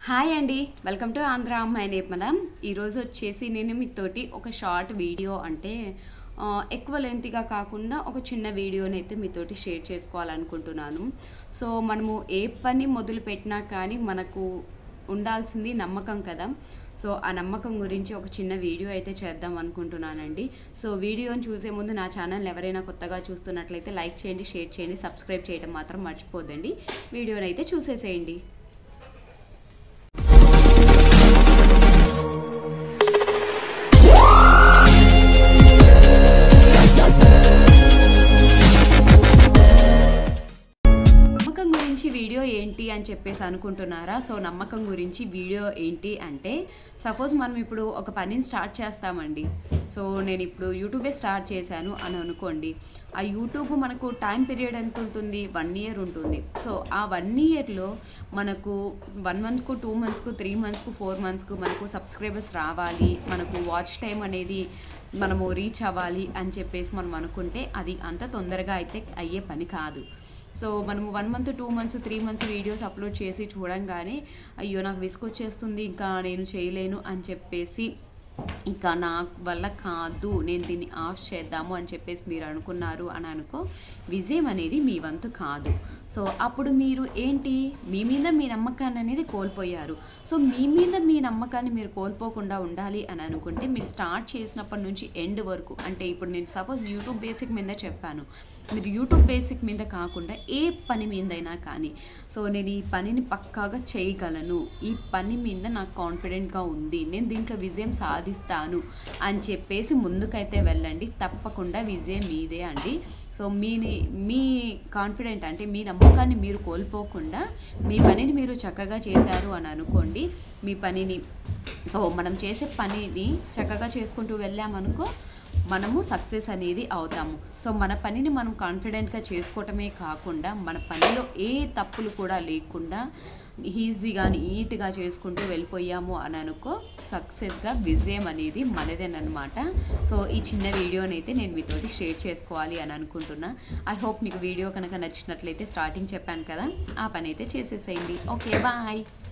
hi అండి welcome to Andhra అమ్మాయి నేపథం ఈరోజు వచ్చేసి నేను మీతోటి ఒక షార్ట్ వీడియో అంటే ఆ, ఎక్కువ లెంత్గా కాకుండా ఒక చిన్న వీడియోని అయితే మీతోటి షేర్ చేసుకోవాలనుకుంటున్నాను సో మనము ఏ పని మొదలు పెట్టినా కానీ మనకు ఉండాల్సింది నమ్మకం కదా సో ఆ నమ్మకం గురించి ఒక చిన్న వీడియో అయితే చేద్దాం అనుకుంటున్నానండి సో వీడియోని చూసే ముందు నా ఛానల్ ఎవరైనా కొత్తగా చూస్తున్నట్లయితే లైక్ చేయండి షేర్ చేయండి సబ్స్క్రైబ్ చేయడం మాత్రం మర్చిపోద్దండి వీడియోని అయితే చూసేసేయండి నమ్మకం గురించి వీడియో ఏంటి అని చెప్పేసి అనుకుంటున్నారా సో నమ్మకం గురించి వీడియో ఏంటి అంటే సపోజ్ మనం ఇప్పుడు ఒక పనిని స్టార్ట్ చేస్తామండి సో నేను ఇప్పుడు యూట్యూబే స్టార్ట్ చేశాను అని అనుకోండి ఆ యూట్యూబ్ మనకు టైం పీరియడ్ ఎంత ఉంటుంది వన్ ఇయర్ ఉంటుంది సో ఆ వన్ ఇయర్లో మనకు వన్ మంత్కు టూ మంత్స్కు త్రీ మంత్స్కు ఫోర్ మంత్స్కు మనకు సబ్స్క్రైబర్స్ రావాలి మనకు వాచ్ టైం అనేది మనము రీచ్ అవ్వాలి అని చెప్పేసి మనం అనుకుంటే అది అంత తొందరగా అయితే అయ్యే పని కాదు సో మనము one month two months three months videos upload చేసి చూడంగానే అయ్యో నాకు విసుకొచ్చేస్తుంది ఇంకా నేను చేయలేను అని చెప్పేసి ఇంకా నా వల్ల కాదు నేను దీన్ని ఆఫ్ చేద్దాము అని చెప్పేసి మీరు అనుకున్నారు అని అనుకో విజయం అనేది మీ వంతు కాదు సో అప్పుడు మీరు ఏంటి మీ మీద మీ నమ్మకాన్ని అనేది కోల్పోయారు సో మీ మీద మీ నమ్మకాన్ని మీరు కోల్పోకుండా ఉండాలి అని అనుకుంటే మీరు స్టార్ట్ చేసినప్పటి నుంచి ఎండ్ వరకు అంటే ఇప్పుడు నేను సపోజ్ యూట్యూబ్ బేసిక్ మీద చెప్పాను మీరు యూట్యూబ్ బేసిక్ మీద కాకుండా ఏ పని మీదైనా కానీ సో నేను ఈ పనిని పక్కాగా చేయగలను ఈ పని మీద నాకు కాన్ఫిడెంట్గా ఉంది నేను దీంట్లో విజయం సాధిస్తాను అని చెప్పేసి ముందుకైతే వెళ్ళండి తప్పకుండా విజయం మీదే అండి సో మీని మీ కాన్ఫిడెంట్ అంటే మీ నమ్మకాన్ని మీరు కోల్పోకుండా మీ పనిని మీరు చక్కగా చేశారు అని అనుకోండి మీ పనిని సో మనం చేసే పనిని చక్కగా చేసుకుంటూ వెళ్ళామనుకో మనము సక్సెస్ అనేది అవుతాము సో మన పనిని మనం కాన్ఫిడెంట్గా చేసుకోవటమే కాకుండా మన పనిలో ఏ తప్పులు కూడా లేకుండా ఈజీగా నీట్గా చేసుకుంటూ వెళ్ళిపోయాము అని అనుకో సక్సెస్గా విజయం అనేది మనదేనమాట సో ఈ చిన్న వీడియోని అయితే నేను మీతోటి షేర్ చేసుకోవాలి అని అనుకుంటున్నా ఐ హోప్ మీకు వీడియో కనుక నచ్చినట్లయితే స్టార్టింగ్ చెప్పాను కదా ఆ పని అయితే చేసేసేయండి ఓకే బాయ్